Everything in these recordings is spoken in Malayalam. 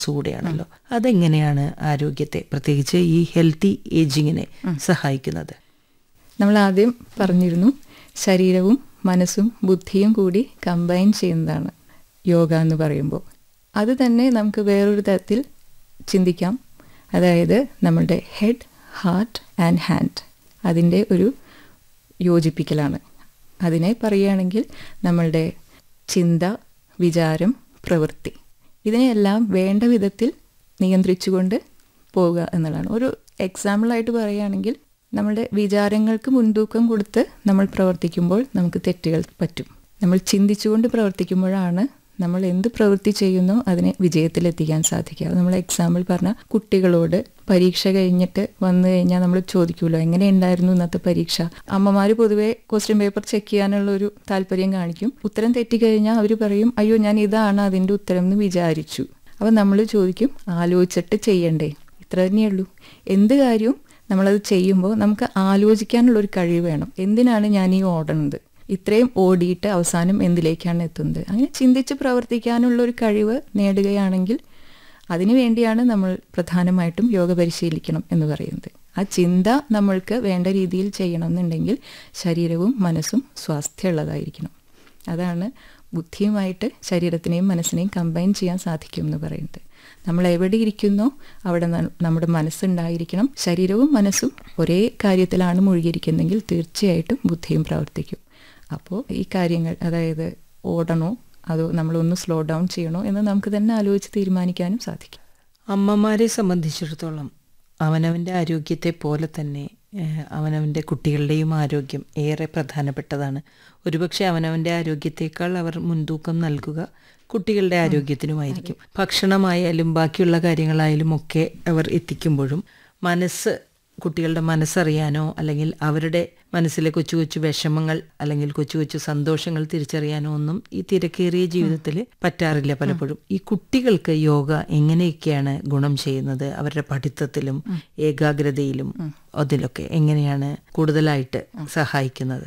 കൂടെയാണല്ലോ അതെങ്ങനെയാണ് ആരോഗ്യത്തെ പ്രത്യേകിച്ച് ഈ ഹെൽത്തി ഏജിങ്ങിനെ സഹായിക്കുന്നത് നമ്മൾ ആദ്യം പറഞ്ഞിരുന്നു ശരീരവും മനസ്സും ബുദ്ധിയും കൂടി കമ്പൈൻ ചെയ്യുന്നതാണ് യോഗ എന്ന് പറയുമ്പോൾ അത് തന്നെ നമുക്ക് വേറൊരു തരത്തിൽ ചിന്തിക്കാം അതായത് നമ്മളുടെ ഹെഡ് ഹാർട്ട് ആൻഡ് ഹാൻഡ് അതിൻ്റെ ഒരു യോജിപ്പിക്കലാണ് അതിനെ പറയുകയാണെങ്കിൽ നമ്മളുടെ ചിന്ത വിചാരം പ്രവൃത്തി ഇതിനെയെല്ലാം വേണ്ട വിധത്തിൽ നിയന്ത്രിച്ചുകൊണ്ട് പോവുക എന്നുള്ളതാണ് ഒരു എക്സാമ്പിളായിട്ട് പറയുകയാണെങ്കിൽ നമ്മുടെ വിചാരങ്ങൾക്ക് മുൻതൂക്കം കൊടുത്ത് നമ്മൾ പ്രവർത്തിക്കുമ്പോൾ നമുക്ക് തെറ്റുകൾ പറ്റും നമ്മൾ ചിന്തിച്ചുകൊണ്ട് പ്രവർത്തിക്കുമ്പോഴാണ് നമ്മൾ എന്ത് പ്രവൃത്തി ചെയ്യുന്നോ അതിനെ വിജയത്തിലെത്തിക്കാൻ സാധിക്കുക നമ്മൾ എക്സാമ്പിൾ പറഞ്ഞ കുട്ടികളോട് പരീക്ഷ കഴിഞ്ഞിട്ട് വന്നു കഴിഞ്ഞാൽ നമ്മൾ ചോദിക്കുമല്ലോ എങ്ങനെ ഉണ്ടായിരുന്നു ഇന്നത്തെ പരീക്ഷ അമ്മമാർ പൊതുവെ ക്വസ്റ്റ്യൻ പേപ്പർ ചെക്ക് ചെയ്യാനുള്ള ഒരു താല്പര്യം കാണിക്കും ഉത്തരം തെറ്റിക്കഴിഞ്ഞാൽ അവർ പറയും അയ്യോ ഞാൻ ഇതാണ് അതിൻ്റെ ഉത്തരം എന്ന് വിചാരിച്ചു അപ്പം നമ്മൾ ചോദിക്കും ആലോചിച്ചിട്ട് ചെയ്യണ്ടേ ഇത്ര തന്നെയുള്ളൂ എന്ത് കാര്യവും നമ്മളത് ചെയ്യുമ്പോൾ നമുക്ക് ആലോചിക്കാനുള്ള ഒരു കഴിവ് വേണം എന്തിനാണ് ഞാൻ ഈ ഓടുന്നത് ഇത്രയും ഓടിയിട്ട് അവസാനം എന്തിലേക്കാണ് എത്തുന്നത് അങ്ങനെ ചിന്തിച്ച് പ്രവർത്തിക്കാനുള്ള ഒരു കഴിവ് നേടുകയാണെങ്കിൽ അതിനു വേണ്ടിയാണ് നമ്മൾ പ്രധാനമായിട്ടും യോഗ പരിശീലിക്കണം എന്ന് പറയുന്നത് ആ ചിന്ത നമ്മൾക്ക് വേണ്ട രീതിയിൽ ചെയ്യണമെന്നുണ്ടെങ്കിൽ ശരീരവും മനസ്സും സ്വാസ്ഥ്യമുള്ളതായിരിക്കണം അതാണ് ബുദ്ധിയുമായിട്ട് ശരീരത്തിനെയും മനസ്സിനെയും കമ്പൈൻ ചെയ്യാൻ സാധിക്കും എന്ന് പറയുന്നത് നമ്മൾ എവിടെ ഇരിക്കുന്നോ അവിടെ നമ്മുടെ മനസ്സുണ്ടായിരിക്കണം ശരീരവും മനസ്സും ഒരേ കാര്യത്തിലാണ് മുഴുകിയിരിക്കുന്നെങ്കിൽ തീർച്ചയായിട്ടും ബുദ്ധിയും പ്രവർത്തിക്കും അപ്പോൾ ഈ കാര്യങ്ങൾ അതായത് ഓടണോ അതോ നമ്മളൊന്ന് സ്ലോ ഡൗൺ ചെയ്യണോ എന്ന് നമുക്ക് തന്നെ ആലോചിച്ച് തീരുമാനിക്കാനും സാധിക്കും അമ്മമാരെ സംബന്ധിച്ചിടത്തോളം അവനവൻ്റെ ആരോഗ്യത്തെ പോലെ തന്നെ അവനവൻ്റെ കുട്ടികളുടെയും ആരോഗ്യം ഏറെ പ്രധാനപ്പെട്ടതാണ് ഒരുപക്ഷെ അവനവൻ്റെ ആരോഗ്യത്തേക്കാൾ അവർ മുൻതൂക്കം നൽകുക കുട്ടികളുടെ ആരോഗ്യത്തിനുമായിരിക്കും ഭക്ഷണമായാലും ബാക്കിയുള്ള കാര്യങ്ങളായാലും ഒക്കെ അവർ എത്തിക്കുമ്പോഴും മനസ്സ് കുട്ടികളുടെ മനസ്സറിയാനോ അല്ലെങ്കിൽ അവരുടെ മനസ്സിലെ കൊച്ചു കൊച്ചു വിഷമങ്ങൾ അല്ലെങ്കിൽ കൊച്ചു കൊച്ചു സന്തോഷങ്ങൾ തിരിച്ചറിയാനോ ഒന്നും ഈ തിരക്കേറിയ ജീവിതത്തിൽ പറ്റാറില്ല പലപ്പോഴും ഈ കുട്ടികൾക്ക് യോഗ എങ്ങനെയൊക്കെയാണ് ഗുണം ചെയ്യുന്നത് അവരുടെ പഠിത്തത്തിലും ഏകാഗ്രതയിലും അതിലൊക്കെ എങ്ങനെയാണ് കൂടുതലായിട്ട് സഹായിക്കുന്നത്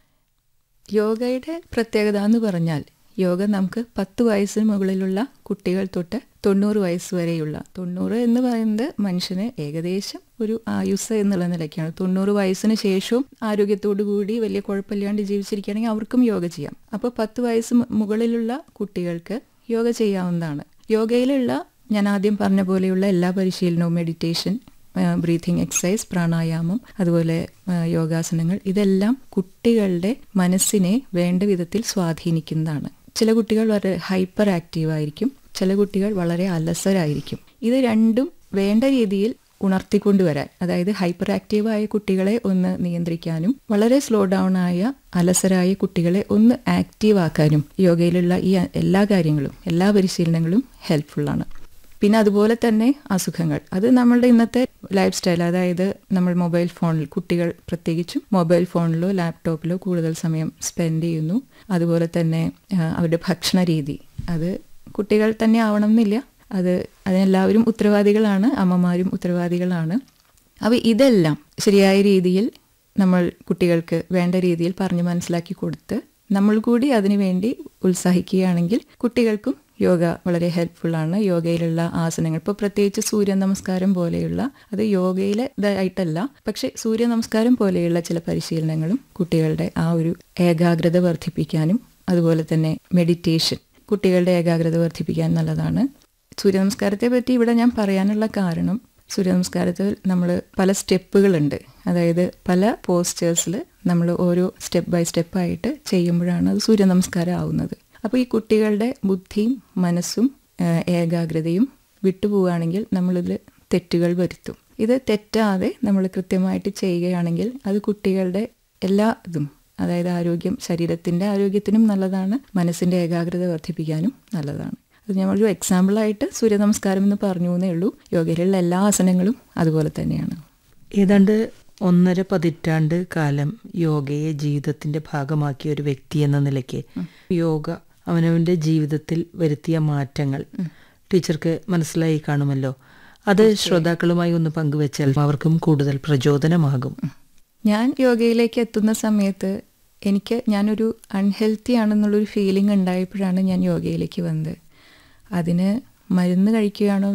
യോഗയുടെ പ്രത്യേകത എന്ന് പറഞ്ഞാൽ യോഗ നമുക്ക് പത്ത് വയസ്സിന് മുകളിലുള്ള കുട്ടികൾ തൊട്ട് തൊണ്ണൂറ് വയസ്സ് വരെയുള്ള തൊണ്ണൂറ് എന്ന് പറയുന്നത് മനുഷ്യന് ഏകദേശം ഒരു ആയുസ് എന്നുള്ള നിലയ്ക്കാണ് തൊണ്ണൂറ് വയസ്സിന് ശേഷവും ആരോഗ്യത്തോടു കൂടി വലിയ കുഴപ്പമില്ലാണ്ട് ജീവിച്ചിരിക്കുകയാണെങ്കിൽ അവർക്കും യോഗ ചെയ്യാം അപ്പോൾ പത്ത് വയസ്സ് മുകളിലുള്ള കുട്ടികൾക്ക് യോഗ ചെയ്യാവുന്നതാണ് യോഗയിലുള്ള ഞാൻ ആദ്യം പറഞ്ഞ പോലെയുള്ള എല്ലാ പരിശീലനവും മെഡിറ്റേഷൻ ബ്രീതിങ് എക്സസൈസ് പ്രാണായാമം അതുപോലെ യോഗാസനങ്ങൾ ഇതെല്ലാം കുട്ടികളുടെ മനസ്സിനെ വേണ്ട വിധത്തിൽ സ്വാധീനിക്കുന്നതാണ് ചില കുട്ടികൾ വളരെ ഹൈപ്പർ ആക്റ്റീവ് ആയിരിക്കും ചില കുട്ടികൾ വളരെ അലസരായിരിക്കും ഇത് രണ്ടും വേണ്ട രീതിയിൽ ഉണർത്തിക്കൊണ്ടുവരാൻ അതായത് ഹൈപ്പർ ആക്റ്റീവ് ആയ കുട്ടികളെ ഒന്ന് നിയന്ത്രിക്കാനും വളരെ സ്ലോ ഡൗൺ ആയ അലസരായ കുട്ടികളെ ഒന്ന് ആക്റ്റീവ് ആക്കാനും യോഗയിലുള്ള ഈ എല്ലാ കാര്യങ്ങളും എല്ലാ പരിശീലനങ്ങളും ഹെൽപ്ഫുള്ളാണ് പിന്നെ അതുപോലെ തന്നെ അസുഖങ്ങൾ അത് നമ്മളുടെ ഇന്നത്തെ ലൈഫ് സ്റ്റൈൽ അതായത് നമ്മൾ മൊബൈൽ ഫോണിൽ കുട്ടികൾ പ്രത്യേകിച്ചും മൊബൈൽ ഫോണിലോ ലാപ്ടോപ്പിലോ കൂടുതൽ സമയം സ്പെൻഡ് ചെയ്യുന്നു അതുപോലെ തന്നെ അവരുടെ ഭക്ഷണ രീതി അത് കുട്ടികൾ തന്നെ ആവണം എന്നില്ല അത് അതിനെല്ലാവരും ഉത്തരവാദികളാണ് അമ്മമാരും ഉത്തരവാദികളാണ് അപ്പോൾ ഇതെല്ലാം ശരിയായ രീതിയിൽ നമ്മൾ കുട്ടികൾക്ക് വേണ്ട രീതിയിൽ പറഞ്ഞ് മനസ്സിലാക്കി കൊടുത്ത് നമ്മൾ കൂടി അതിനുവേണ്ടി ഉത്സാഹിക്കുകയാണെങ്കിൽ കുട്ടികൾക്കും യോഗ വളരെ ഹെൽപ്ഫുള്ളാണ് യോഗയിലുള്ള ആസനങ്ങൾ ഇപ്പോൾ പ്രത്യേകിച്ച് സൂര്യ നമസ്കാരം പോലെയുള്ള അത് യോഗയിലെ ഇതായിട്ടല്ല പക്ഷേ സൂര്യ നമസ്കാരം പോലെയുള്ള ചില പരിശീലനങ്ങളും കുട്ടികളുടെ ആ ഒരു ഏകാഗ്രത വർദ്ധിപ്പിക്കാനും അതുപോലെ തന്നെ മെഡിറ്റേഷൻ കുട്ടികളുടെ ഏകാഗ്രത വർദ്ധിപ്പിക്കാൻ നല്ലതാണ് സൂര്യ നമസ്കാരത്തെ പറ്റി ഇവിടെ ഞാൻ പറയാനുള്ള കാരണം സൂര്യ നമസ്കാരത്തിൽ നമ്മൾ പല സ്റ്റെപ്പുകളുണ്ട് അതായത് പല പോസ്റ്റേഴ്സിൽ നമ്മൾ ഓരോ സ്റ്റെപ്പ് ബൈ സ്റ്റെപ്പായിട്ട് ചെയ്യുമ്പോഴാണ് അത് സൂര്യ നമസ്കാരം ആവുന്നത് അപ്പോൾ ഈ കുട്ടികളുടെ ബുദ്ധിയും മനസ്സും ഏകാഗ്രതയും വിട്ടുപോവുകയാണെങ്കിൽ നമ്മളിൽ തെറ്റുകൾ വരുത്തും ഇത് തെറ്റാതെ നമ്മൾ കൃത്യമായിട്ട് ചെയ്യുകയാണെങ്കിൽ അത് കുട്ടികളുടെ എല്ലാ ഇതും അതായത് ആരോഗ്യം ശരീരത്തിൻ്റെ ആരോഗ്യത്തിനും നല്ലതാണ് മനസ്സിൻ്റെ ഏകാഗ്രത വർദ്ധിപ്പിക്കാനും നല്ലതാണ് അത് ഞങ്ങളൊരു എക്സാമ്പിളായിട്ട് സൂര്യ നമസ്കാരം എന്ന് പറഞ്ഞു എന്നേ ഉള്ളൂ യോഗയിലുള്ള എല്ലാ ആസനങ്ങളും അതുപോലെ തന്നെയാണ് ഏതാണ്ട് ഒന്നര പതിറ്റാണ്ട് കാലം യോഗയെ ജീവിതത്തിന്റെ ഭാഗമാക്കിയ ഒരു വ്യക്തി എന്ന നിലയ്ക്ക് യോഗ അവനവന്റെ ജീവിതത്തിൽ വരുത്തിയ മാറ്റങ്ങൾ ടീച്ചർക്ക് മനസ്സിലായി കാണുമല്ലോ അത് ശ്രോതാക്കളുമായി ഒന്ന് പങ്കുവെച്ചാൽ അവർക്കും കൂടുതൽ പ്രചോദനമാകും ഞാൻ യോഗയിലേക്ക് എത്തുന്ന സമയത്ത് എനിക്ക് ഞാനൊരു അൺഹെൽത്തി ആണെന്നുള്ളൊരു ഫീലിംഗ് ഉണ്ടായപ്പോഴാണ് ഞാൻ യോഗയിലേക്ക് വന്നത് അതിന് മരുന്ന് കഴിക്കുകയാണോ